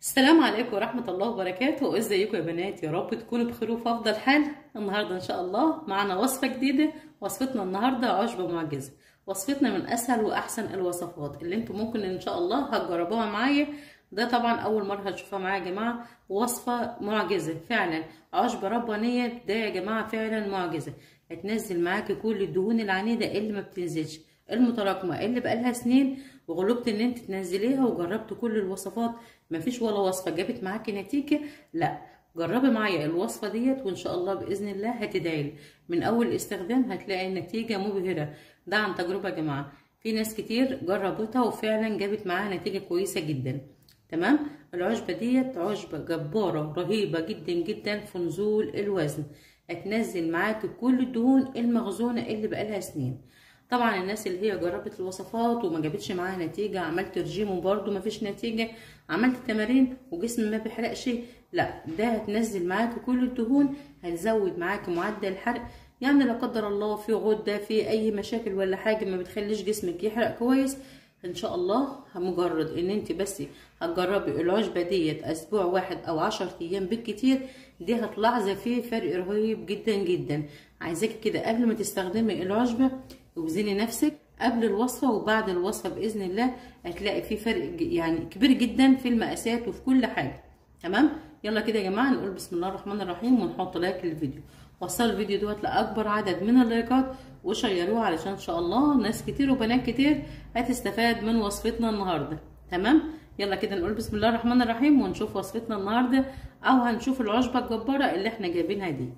السلام عليكم ورحمة الله وبركاته ازيكم يا بنات يا رب تكونوا بخير وفي افضل حال النهاردة ان شاء الله معنا وصفة جديدة وصفتنا النهاردة عشبة معجزة وصفتنا من اسهل واحسن الوصفات اللي انتم ممكن ان شاء الله هتجربوها معايا ده طبعا اول مرة هتشوفها معايا يا جماعة وصفة معجزة فعلا عشبة ربانية ده يا جماعة فعلا معجزة هتنزل معاكي كل الدهون العنيدة اللي ما بتنزلش المتراكمة اللي بقالها سنين وغلبت ان انت تنزليها وجربت كل الوصفات مفيش ولا وصفة جابت معاكي نتيجة لا جربي معايا الوصفة ديت وان شاء الله بإذن الله هتدعيلي من اول استخدام هتلاقي النتيجة مبهرة ده عن تجربة يا جماعة في ناس كتير جربتها وفعلا جابت معاها نتيجة كويسة جدا تمام العشبة ديت عشبة جبارة رهيبة جدا جدا في نزول الوزن هتنزل معاكي كل الدهون المخزونة اللي بقالها سنين طبعا الناس اللي هي جربت الوصفات وما جابتش معاها نتيجه عملت رجيم وبرده ما فيش نتيجه عملت تمارين وجسم ما بيحرقش لا ده هتنزل معاكي كل الدهون هتزود معاكي معدل الحرق يعني لا قدر الله في غده في اي مشاكل ولا حاجه ما بتخليش جسمك يحرق كويس ان شاء الله مجرد ان انت بس هتجربي العشبه ديت اسبوع واحد او عشر ايام بالكتير دي هتلاحظي فيه فرق رهيب جدا جدا عايزاكي كده قبل ما تستخدمي العشبه وزني نفسك قبل الوصفة وبعد الوصفة بإذن الله هتلاقي في فرق يعني كبير جدا في المقاسات وفي كل حاجة تمام يلا كده يا جماعة نقول بسم الله الرحمن الرحيم ونحط لايك للفيديو وصلوا الفيديو دوت لأكبر عدد من اللايكات وشيروه علشان إن شاء الله ناس كتير وبنات كتير هتستفاد من وصفتنا النهاردة تمام يلا كده نقول بسم الله الرحمن الرحيم ونشوف وصفتنا النهاردة أو هنشوف العشبة الجبارة اللي احنا جايبينها دي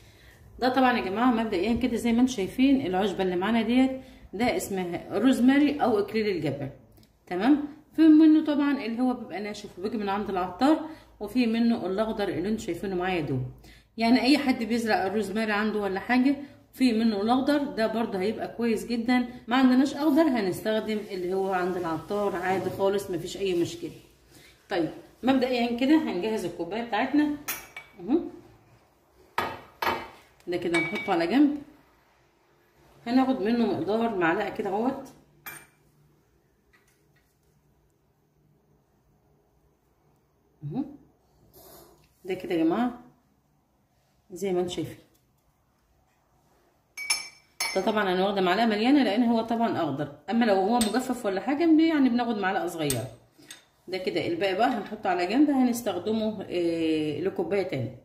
ده طبعا يا جماعه مبدئيا كده زي ما انتم شايفين العشبه اللي معانا ديت ده اسمها روزماري او اكليل الجبل تمام في منه طبعا اللي هو بيبقى ناشف وبيجي من عند العطار وفي منه الاخضر اللي انتم شايفينه معايا دول يعني اي حد بيزرع الروزماري عنده ولا حاجه في منه الاخضر ده برده هيبقى كويس جدا ما عندناش اخضر هنستخدم اللي هو عند العطار عادي خالص مفيش اي مشكله طيب مبدئيا كده هنجهز الكوبايه بتاعتنا اهو ده كده نحطه على جنب هناخد منه مقدار معلقه كده اهوت اهو ده كده يا جماعه زي ما انتم شايفين ده طبعا انا واخده معلقه مليانه لان هو طبعا اخضر اما لو هو مجفف ولا حاجه يعني بناخد معلقه صغيره ده كده الباقي بقى هنحطه على جنب هنستخدمه إيه لكوبايه تاني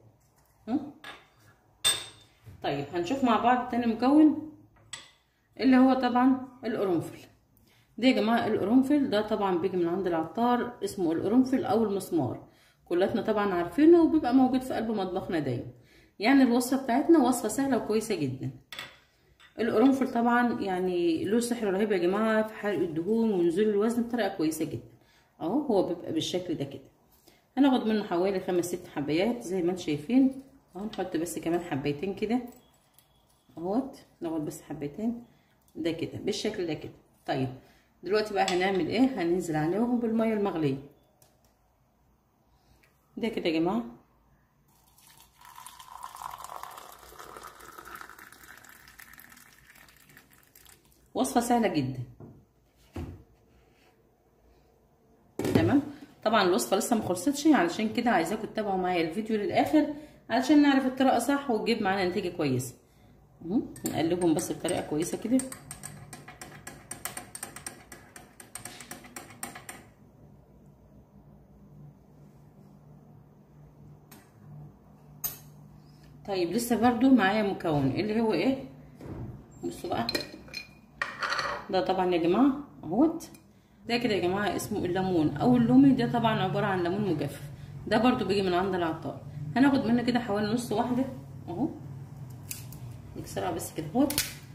طيب هنشوف مع بعض تاني مكون اللي هو طبعا القرنفل ده يا جماعه القرنفل ده طبعا بيجي من عند العطار اسمه القرنفل او المسمار كلاتنا طبعا عارفينه وبيبقى موجود في قلب مطبخنا دايما يعني الوصفه بتاعتنا وصفه سهله وكويسه جدا القرنفل طبعا يعني له سحر رهيب يا جماعه في حرق الدهون ونزول الوزن بطريقه كويسه جدا اهو هو بيبقى بالشكل ده كده هناخد منه حوالي خمس ست حبايات زي ما انتم شايفين اهو نحط بس كمان حبيتين كده اهوت ناخد بس حبيتين ده كده بالشكل ده كده طيب دلوقتي بقى هنعمل ايه هننزل عليهم بالميه المغليه ده كده يا جماعه وصفه سهله جدا تمام طبعا الوصفه لسه ما خلصتش علشان كده عايزاكم تتابعوا معايا الفيديو للاخر علشان نعرف الطريقه صح وتجيب معانا نتيجه كويسه نقلبهم بس بطريقه كويسه كده طيب لسه برضو معايا مكون اللي هو ايه بصوا بقى ده طبعا يا جماعه اهوت ده كده يا جماعه اسمه الليمون او اللومي ده طبعا عباره عن ليمون مجفف ده برضو بيجي من عند العطار هناخد منه كده حوالي نص واحده اهو نكسرها بس كده اهو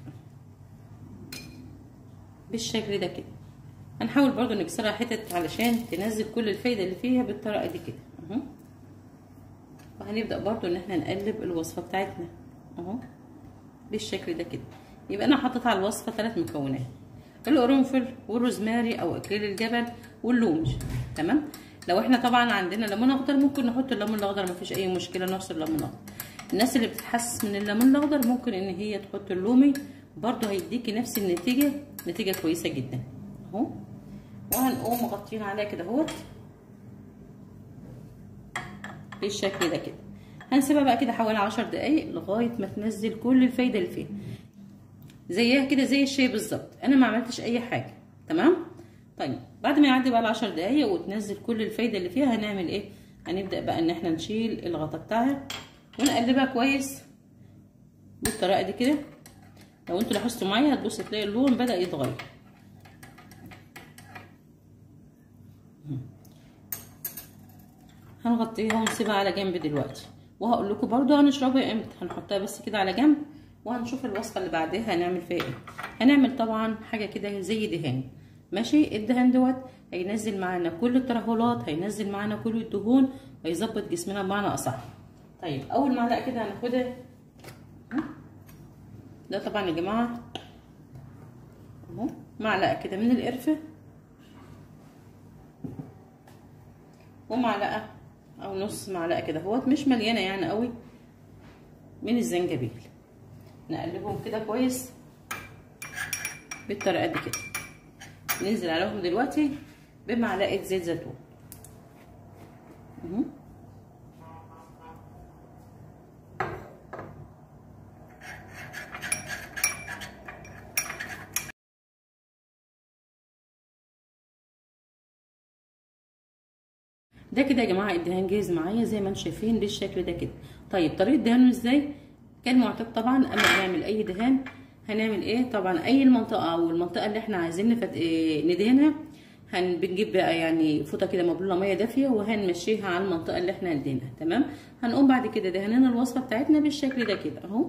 بالشكل ده كده هنحاول برضو نكسرها حتت علشان تنزل كل الفايده اللي فيها بالطريقه دي كده اهو وهنبدا برضو ان احنا نقلب الوصفه بتاعتنا اهو بالشكل ده كده يبقى انا حطيت على الوصفه ثلاث مكونات القرنفل والروزماري او اكليل الجبل واللومج تمام لو احنا طبعا عندنا ليمون اخضر ممكن نحط الليمون الاخضر مفيش اي مشكله نعصر الليمون الاخضر الناس اللي بتتحسس من الليمون الاخضر ممكن ان هي تحط اللومي برضو هيديكي نفس النتيجه نتيجه كويسه جدا اهو وهنقوم مغطيين عليها كده اهوت بالشكل ده كده هنسيبها بقى كده حوالي عشر دقايق لغايه ما تنزل كل الفايده اللي فيها زيها كده زي الشاي بالظبط انا ما عملتش اي حاجه تمام طيب بعد ما يعدي بقى العشر دقايق وتنزل كل الفايده اللي فيها هنعمل ايه هنبدا بقى ان احنا نشيل الغطا بتاعها ونقلبها كويس بالطريقه دي كده لو انتوا لاحظتوا معايا هتبص تلاقي اللون بدا يتغير هنغطيها ونسيبها على جنب دلوقتي وهقول لكم برضو هنشربها امتى هنحطها بس كده على جنب وهنشوف الوصفه اللي بعدها هنعمل فيها ايه هنعمل طبعا حاجه كده زي دهان ماشي الدهان دوت هينزل معانا كل الترهلات هينزل معانا كل الدهون هيظبط جسمنا بمعنى اصح طيب اول معلقه كده هناخدها ده طبعا يا جماعه اهو معلقه كده من القرفه ومعلقه او نص معلقه كده اهوت مش مليانه يعني قوي من الزنجبيل نقلبهم كده كويس بالطريقه دي كده ننزل عليهم دلوقتي بمعلقه زيت زيتون ده كده يا جماعه الدهان جاهز معايا زي ما انتم شايفين بالشكل ده كده طيب طريقه دهانه ازاي كان معتاد طبعا اما نعمل اي دهان هنعمل ايه طبعا اي المنطقه او المنطقه اللي احنا عايزين نفت... إيه ندهنها هن بنجيب بقى يعني فوطه كده مبلوله ميه دافيه وهنمشيها على المنطقه اللي احنا هندهنها تمام هنقوم بعد كده دهننا الوصفه بتاعتنا بالشكل ده كده اهو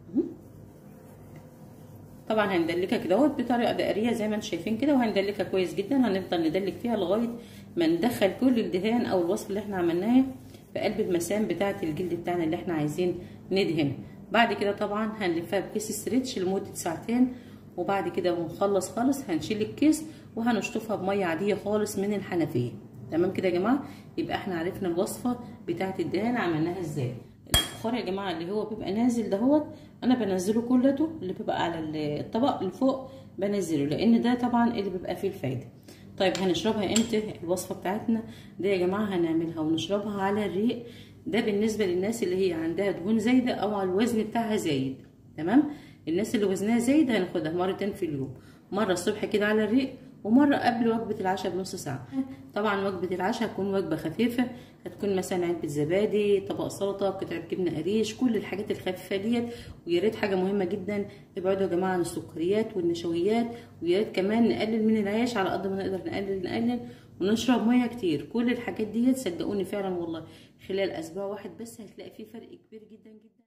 طبعا هندلكها كده اهوت بطريقه دائريه زي ما انتم شايفين كده وهندلكها كويس جدا هنفضل ندلك فيها لغايه ما ندخل كل الدهان او الوصفه اللي احنا عملناها في قلب المسام بتاعه الجلد بتاعنا اللي احنا عايزين ندهنه بعد كده طبعا هنلفها بكيس ستريتش لمده ساعتين وبعد كده ونخلص خالص هنشيل الكيس وهنشطفها بميه عاديه خالص من الحنفيه تمام كده يا جماعه يبقى احنا عرفنا الوصفه بتاعه الدهان عملناها ازاي البخار يا جماعه اللي هو بيبقى نازل دهوت انا بنزله كلته اللي بيبقى على الطبق اللي فوق بنزله لان ده طبعا اللي بيبقى فيه الفايده طيب هنشربها امتى الوصفه بتاعتنا ده يا جماعه هنعملها ونشربها على الريق ده بالنسبه للناس اللي هي عندها دهون زايده او على الوزن بتاعها زايد تمام الناس اللي وزنها زايد هناخدها مرتين في اليوم مره الصبح كده على الريق ومره قبل وجبه العشاء بنص ساعه طبعا وجبه العشاء هتكون وجبه خفيفه هتكون مثلا علبه زبادي طبق سلطه قطعه جبنه قريش كل الحاجات الخفيفه ديت ويا ريت حاجه مهمه جدا ابعدوا يا جماعه عن السكريات والنشويات ويا ريت كمان نقلل من العيش على قد ما نقدر نقلل نقلل ونشرب ميه كتير كل الحاجات ديت صدقوني فعلا والله خلال اسبوع واحد بس هتلاقي فيه فرق كبير جدا جدا